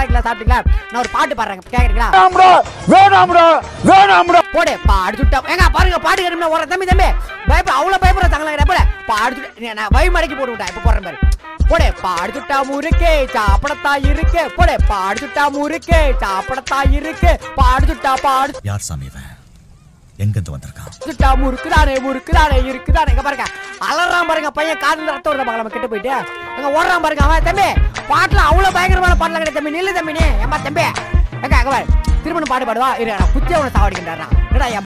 இருக்கீங்களா சாப்பிட்டீங்களா நான் ஒரு பாட்டு பாடுறேன் கேக்குறீங்களா வேணாம்டா வேணாம்டா வேணாம்டா போடு பாடு சுட்டா ஏங்க பாருங்க பாட்டு கேட்டு ஒரு தம்பி தம்பி பயப்பட அவ்வளவு பயப்படுற தங்களா போல பாடு சுட்டா நான் வழி மடக்கி போட்டு விட்டேன் இப்ப போடுறேன் பாரு போடே பாடு சுட்டா முறுக்கே சாப்பிடத்தா இருக்கு போடே பாடு சுட்டா முறுக்கே சாப்பிடத்தா இருக்கு பாடு சுட்டா பாடு யார் சாமி இவன் எங்கிருந்து வந்திருக்கான் சுட்டா முறுக்குதானே முறுக்குதானே இருக்குதானே இங்க பாருங்க அலறான் பாருங்க பையன் காதுல ரத்தம் வருதா பாக்கலாம் கிட்ட போயிட்டு அங்க ஓடுறான் பாருங்க அவன் தம்பி பாட்டுல அவ்வளவு பயங்கரமான பாட்டுல கிடையாது தம்பி நில்லு தம்பி நீ ஏமா தம்பி எங்க அங்க பாரு திருமணம் பாட்டு பாடுவா இரு நான் குத்திய உன சாவடிக்கின்றான் என்னடா என்